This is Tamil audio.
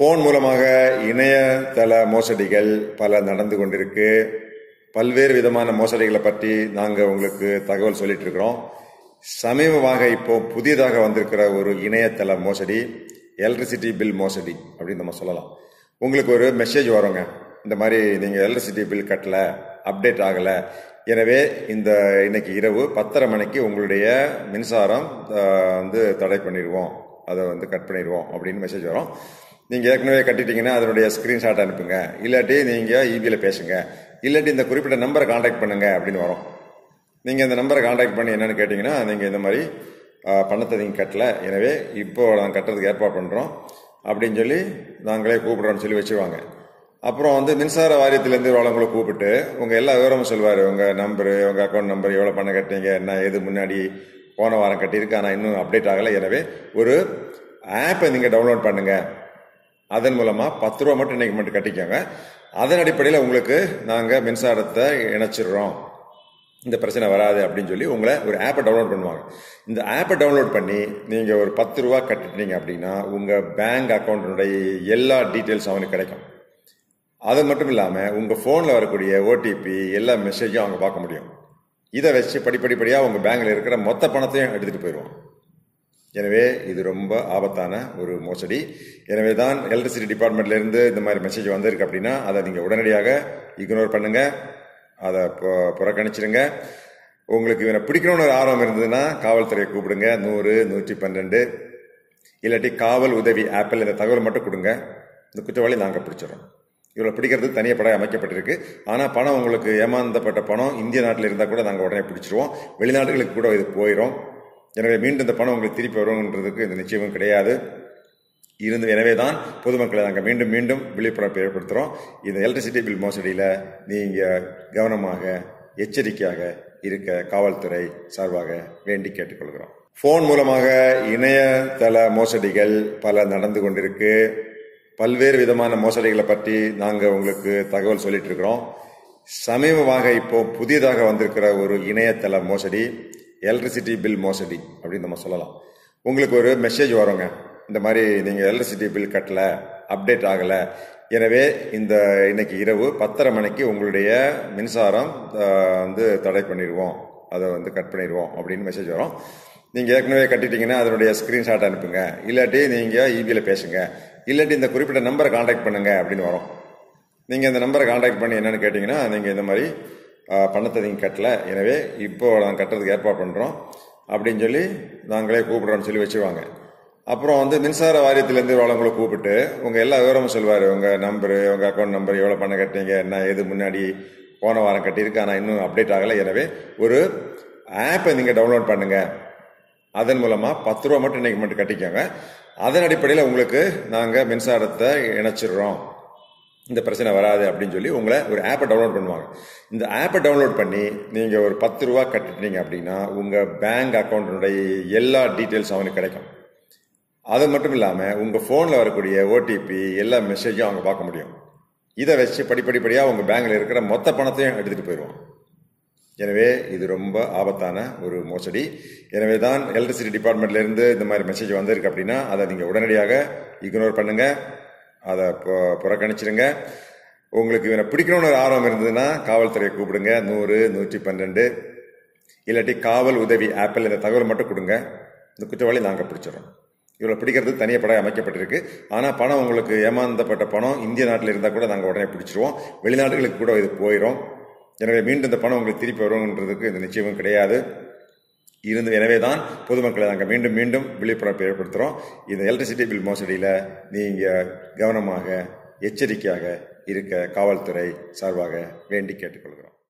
ஃபோன் மூலமாக இணையதள மோசடிகள் பல நடந்து கொண்டிருக்கு பல்வேறு விதமான மோசடிகளை பற்றி நாங்கள் உங்களுக்கு தகவல் சொல்லிட்டு இருக்கிறோம் சமீபமாக இப்போ புதியதாக வந்திருக்கிற ஒரு இணையதள மோசடி எலக்ட்ரிசிட்டி பில் மோசடி அப்படின்னு நம்ம சொல்லலாம் உங்களுக்கு ஒரு மெசேஜ் வருங்க இந்த மாதிரி நீங்கள் எலக்ட்ரிசிட்டி பில் கட்டல அப்டேட் ஆகலை எனவே இந்த இன்னைக்கு இரவு பத்தரை மணிக்கு உங்களுடைய மின்சாரம் அஹ், வந்து தடை பண்ணிடுவோம் அதை வந்து கட் பண்ணிடுவோம் அப்படின்னு மெசேஜ் வரும் நீங்கள் ஏற்கனவே கட்டிட்டீங்கன்னா அதனுடைய ஸ்க்ரீன்ஷாட் அனுப்புங்க இல்லாட்டி நீங்கள் இபியில் பேசுங்க இல்லாட்டி இந்த குறிப்பிட்ட நம்பரை காண்டாக்ட் பண்ணுங்க அப்படின்னு வரும் நீங்கள் இந்த நம்பரை காண்டாக்ட் பண்ணி என்னன்னு கேட்டிங்கன்னா நீங்கள் இந்த மாதிரி ஆ, பணத்தை நீங்கள் கட்டல எனவே இப்போ நாங்கள் கட்டுறதுக்கு ஏற்பாடு பண்ணுறோம் அப்படின்னு சொல்லி நாங்களே கூப்பிடுறோம்னு சொல்லி வச்சுருவாங்க அப்புறம் வந்து மின்சார வாரியத்திலேருந்து வளங்களை கூப்பிட்டு உங்கள் எல்லா விவரமும் சொல்லுவார் உங்கள் நம்பரு உங்கள் அக்கௌண்ட் நம்பர் எவ்வளோ பணம் கட்டினீங்க என்ன எது முன்னாடி போன வாரம் கட்டியிருக்கு ஆனால் இன்னும் அப்டேட் ஆகலை எனவே ஒரு ஆப்பை நீங்கள் டவுன்லோட் பண்ணுங்கள் அதன் மூலமாக பத்து ரூபா மட்டும் இன்னைக்கு மட்டும் கட்டிக்கோங்க அதன் அடிப்படையில் உங்களுக்கு நாங்கள் மின்சாரத்தை இணைச்சிடுறோம் இந்த பிரச்சனை வராது அப்படின்னு சொல்லி உங்களை ஒரு ஆப்பை டவுன்லோட் பண்ணுவாங்க இந்த ஆப்பை டவுன்லோட் பண்ணி நீங்கள் ஒரு பத்து ரூபா கட்டிட்டீங்க அப்படின்னா உங்கள் பேங்க் அக்கௌண்ட்டினுடைய எல்லா டீட்டெயில்ஸும் அவனுக்கு கிடைக்கும் அது மட்டும் இல்லாமல் உங்கள் ஃபோனில் வரக்கூடிய ஓடிபி எல்லா மெசேஜும் அவங்க பார்க்க முடியும் இதை வச்சு படிப்படிப்படியாக உங்கள் பேங்கில் இருக்கிற மொத்த பணத்தையும் எடுத்துகிட்டு போயிடுவான் எனவே இது ரொம்ப ஆபத்தான ஒரு மோசடி எனவே தான் எலக்ட்ரிசிட்டி டிபார்ட்மெண்ட்லேருந்து இந்த மாதிரி மெசேஜ் வந்திருக்கு அப்படின்னா அதை நீங்கள் உடனடியாக இக்னோர் பண்ணுங்க அதை பு- புறக்கணிச்சிடுங்க உங்களுக்கு இவனை பிடிக்கணும்னு ஒரு ஆர்வம் இருந்ததுன்னா காவல்துறையை கூப்பிடுங்க நூறு நூற்றி பன்னெண்டு இல்லாட்டி காவல் உதவி ஆப்பில் இந்த தகவல் மட்டும் கொடுங்க இந்த குற்றவாளி நாங்கள் பிடிச்சிடறோம் இவ்வளோ பிடிக்கிறதுக்கு தனியாக படம் அமைக்கப்பட்டிருக்கு ஆனால் பணம் உங்களுக்கு ஏமாந்தப்பட்ட பணம் இந்திய நாட்டில் இருந்தால் கூட நாங்கள் உடனே பிடிச்சிருவோம் வெளிநாடுகளுக்கு கூட இது போயிடும் எனவே மீண்டும் இந்த பணம் உங்களுக்கு திருப்பி வரும்ன்றதுக்கு இந்த நிச்சயமும் கிடையாது இருந்து எனவே தான் பொதுமக்களை நாங்கள் மீண்டும் மீண்டும் விழிப்புணர்வு ஏற்படுத்துகிறோம் இந்த எலக்ட்ரிசிட்டி பில் மோசடியில் நீங்கள் கவனமாக எச்சரிக்கையாக இருக்க காவல்துறை சார்பாக வேண்டி கேட்டுக்கொள்கிறோம் ஃபோன் மூலமாக இணையதள மோசடிகள் பல நடந்து கொண்டிருக்கு பல்வேறு விதமான மோசடிகளை பற்றி நாங்கள் உங்களுக்கு தகவல் சொல்லிட்டு இருக்கிறோம் சமீபமாக இப்போ புதியதாக வந்திருக்கிற ஒரு இணையதள மோசடி எலக்ட்ரிசிட்டி பில் மோசடி அப்படின்னு நம்ம சொல்லலாம் உங்களுக்கு ஒரு மெசேஜ் வருங்க இந்த மாதிரி நீங்கள் எலக்ட்ரிசிட்டி பில் கட்டல அப்டேட் ஆகலை எனவே இந்த இன்னைக்கு இரவு பத்தரை மணிக்கு உங்களுடைய மின்சாரம் அஹ், வந்து தடை பண்ணிடுவோம் அதை வந்து கட் பண்ணிடுவோம் அப்படின்னு மெசேஜ் வரும் நீங்கள் ஏற்கனவே கட்டிட்டீங்கன்னா அதனுடைய ஸ்க்ரீன்ஷாட் அனுப்புங்க இல்லாட்டி நீங்கள் இபியில் பேசுங்க இல்லாட்டி இந்த குறிப்பிட்ட நம்பரை காண்டாக்ட் பண்ணுங்க அப்படின்னு வரும் நீங்கள் இந்த நம்பரை காண்டாக்ட் பண்ணி என்னன்னு கேட்டிங்கன்னா நீங்கள் இந்த மாதிரி ஆ, பணத்தை நீங்கள் கட்டல எனவே இப்போ நாங்கள் கட்டுறதுக்கு ஏற்பாடு பண்ணுறோம் அப்படின்னு சொல்லி நாங்களே கூப்பிடுறோம்னு சொல்லி வச்சுருவாங்க அப்புறம் வந்து மின்சார வாரியத்திலேருந்து வளங்களை கூப்பிட்டு உங்கள் எல்லா விவரமும் சொல்லுவார் உங்கள் நம்பரு உங்கள் அக்கௌண்ட் நம்பர் எவ்வளோ பணம் கட்டினீங்க என்ன எது முன்னாடி போன வாரம் கட்டியிருக்கு ஆனால் இன்னும் அப்டேட் ஆகலை எனவே ஒரு ஆப்பை நீங்கள் டவுன்லோட் பண்ணுங்கள் அதன் மூலமாக பத்து ரூபா மட்டும் இன்னைக்கு மட்டும் கட்டிக்கோங்க அதன் அடிப்படையில் உங்களுக்கு நாங்கள் மின்சாரத்தை இணைச்சிடுறோம் இந்த பிரச்சனை வராது அப்படின்னு சொல்லி உங்களை ஒரு ஆப்பை டவுன்லோட் பண்ணுவாங்க இந்த ஆப்பை டவுன்லோட் பண்ணி நீங்கள் ஒரு பத்து ரூபா கட்டிட்டீங்க அப்படின்னா உங்கள் பேங்க் அக்கௌண்ட்டினுடைய எல்லா டீட்டெயில்ஸும் அவனுக்கு கிடைக்கும் அது மட்டும் இல்லாமல் உங்கள் ஃபோனில் வரக்கூடிய ஓடிபி எல்லா மெசேஜும் அவங்க பார்க்க முடியும் இதை வச்சு படிப்படிப்படியாக உங்கள் பேங்கில் இருக்கிற மொத்த பணத்தையும் எடுத்துகிட்டு போயிடுவான் எனவே இது ரொம்ப ஆபத்தான ஒரு மோசடி எனவே தான் எலக்ட்ரிசிட்டி டிபார்ட்மெண்ட்லேருந்து இந்த மாதிரி மெசேஜ் வந்திருக்கு அப்படின்னா அதை நீங்கள் உடனடியாக இக்னோர் பண்ணுங்க அதை பு- புறக்கணிச்சிடுங்க உங்களுக்கு இவனை பிடிக்கணும்னு ஒரு ஆர்வம் இருந்ததுன்னா காவல்துறையை கூப்பிடுங்க நூறு நூற்றி பன்னெண்டு இல்லாட்டி காவல் உதவி ஆப்பில் இந்த தகவல் மட்டும் கொடுங்க இந்த குற்றவாளி நாங்கள் பிடிச்சிடறோம் இவ்வளோ பிடிக்கிறதுக்கு தனியாக படம் அமைக்கப்பட்டிருக்கு ஆனால் பணம் உங்களுக்கு ஏமாந்தப்பட்ட பணம் இந்திய நாட்டில் இருந்தால் கூட நாங்கள் உடனே பிடிச்சிருவோம் வெளிநாடுகளுக்கு கூட இது போயிடும் எனவே மீண்டும் இந்த பணம் உங்களுக்கு திருப்பி வரும்ன்றதுக்கு இந்த நிச்சயமும் கிடையாது இருந்து எனவே தான் பொதுமக்களை நாங்கள் மீண்டும் மீண்டும் விழிப்புணர்வு ஏற்படுத்துகிறோம் இந்த எலக்ட்ரிசிட்டி பில் மோசடியில் நீங்கள் கவனமாக எச்சரிக்கையாக இருக்க காவல்துறை சார்பாக வேண்டி கேட்டுக்கொள்கிறோம்